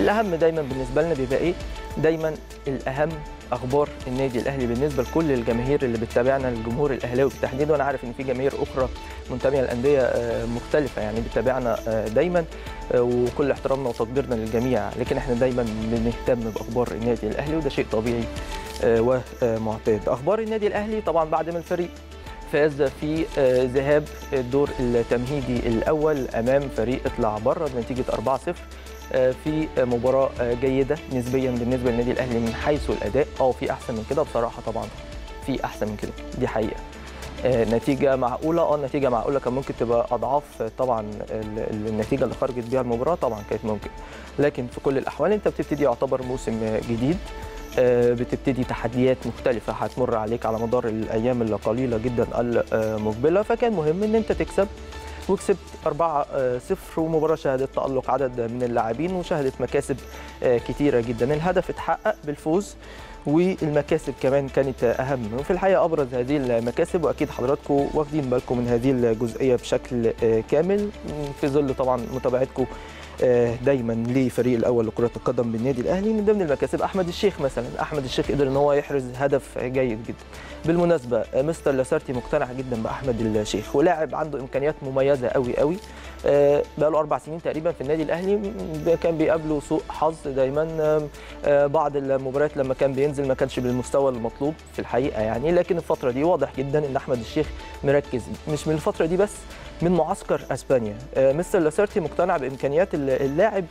الاهم دايما بالنسبه لنا بيبقى ايه دايما الاهم اخبار النادي الاهلي بالنسبه لكل الجماهير اللي بتتابعنا الجمهور الاهلاوي بالتحديد وانا عارف ان في جماهير اخرى منتميه لانديه آه، مختلفه يعني بتتابعنا آه، دايما آه، وكل احترامنا وتقديرنا للجميع لكن احنا دايما بنهتم باخبار النادي الاهلي وده شيء طبيعي آه، ومعتاد اخبار النادي الاهلي طبعا بعد ما الفريق فاز في آه، ذهاب الدور التمهيدي الاول امام فريق اطلع بره بنتيجه 4-0 آه، في مباراه آه، جيده نسبيا بالنسبه للنادي الاهلي من حيث الاداء اه في احسن من كده بصراحه طبعا في احسن من كده دي حقيقه آه، نتيجه معقوله اه نتيجه معقوله كان ممكن تبقى اضعاف آه، طبعا ال- ال- النتيجه اللي خرجت بيها المباراه طبعا كانت ممكن لكن في كل الاحوال انت بتبتدي يعتبر موسم آه، جديد آه، بتبتدي تحديات مختلفة هتمر عليك على مدار الأيام القليلة جدا المقبلة فكان مهم إن أنت تكسب وكسبت 4-0 ومباراة شهدت تألق عدد من اللاعبين وشهدت مكاسب آه، كتيرة جدا الهدف اتحقق بالفوز والمكاسب كمان كانت اهم وفي الحقيقه ابرز هذه المكاسب واكيد حضراتكم واخدين بالكم من هذه الجزئيه بشكل آه، كامل في ظل طبعا متابعتكم آه، دايما لفريق الاول لكره القدم بالنادي الاهلي من ضمن المكاسب احمد الشيخ مثلا احمد الشيخ قدر ان هو يحرز هدف جيد جدا بالمناسبه آه، مستر لاسارتي مقتنع جدا باحمد الشيخ ولاعب عنده امكانيات مميزه قوي قوي آه، بقاله اربع سنين تقريبا في النادي الاهلي م- كان بيقابله سوء حظ دايما آم، آه، بعض المباريات لما كان بينزل ما كانش بالمستوى المطلوب في الحقيقه يعني لكن الفتره دي واضح جدا ان احمد الشيخ مركز مش من الفتره دي بس من معسكر اسبانيا آه، مستر لاسارتي مقتنع بامكانيات ال- اللاعب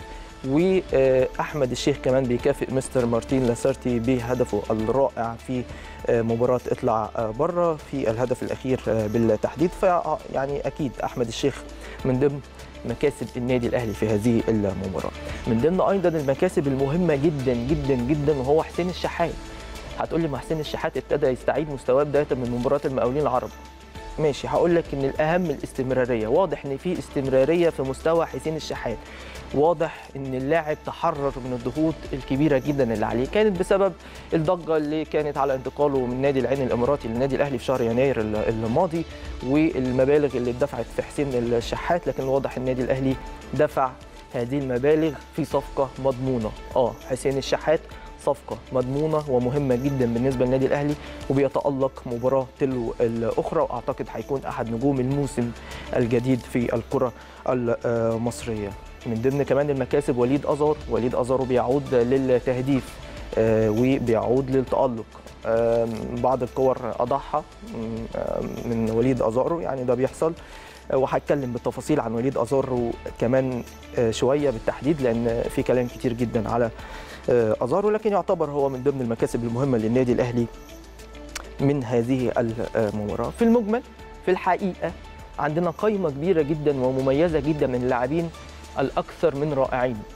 واحمد الشيخ كمان بيكافئ مستر مارتين لاسارتي بهدفه الرائع في آه، مباراه اطلع آه، بره في الهدف الاخير آه، بالتحديد فيعني اكيد احمد الشيخ من ضمن مكاسب النادي الاهلي في هذه المباراه من ضمن ايضا المكاسب المهمه جدا جدا جدا وهو حسين الشحات هتقول لي ما حسين الشحات ابتدى يستعيد مستواه بدايه من مباراه المقاولين العرب ماشي هقول لك ان الاهم الاستمراريه واضح ان في استمراريه في مستوى حسين الشحات واضح ان اللاعب تحرر من الضغوط الكبيره جدا اللي عليه كانت بسبب الضجه اللي كانت على انتقاله من نادي العين الاماراتي للنادي الاهلي في شهر يناير ال- الماضي والمبالغ اللي اتدفعت في حسين الشحات لكن واضح النادي الاهلي دفع هذه المبالغ في صفقه مضمونه اه حسين الشحات صفقة مضمونة ومهمة جدا بالنسبة للنادي الأهلي وبيتألق مباراة تلو الأخرى وأعتقد هيكون أحد نجوم الموسم الجديد في الكرة المصرية من ضمن كمان المكاسب وليد أزار وليد أزار بيعود للتهديف آه، وبيعود للتألق آم، بعض الكور أضحى من وليد أزارو يعني ده بيحصل آه، وهتكلم بالتفاصيل عن وليد أزارو كمان آه، شوية بالتحديد لأن في كلام كتير جدا على آه، أزارو لكن يعتبر هو من ضمن المكاسب المهمة للنادي الأهلي من هذه المباراة في المجمل في الحقيقة عندنا قائمة كبيرة جدا ومميزة جدا من اللاعبين الأكثر من رائعين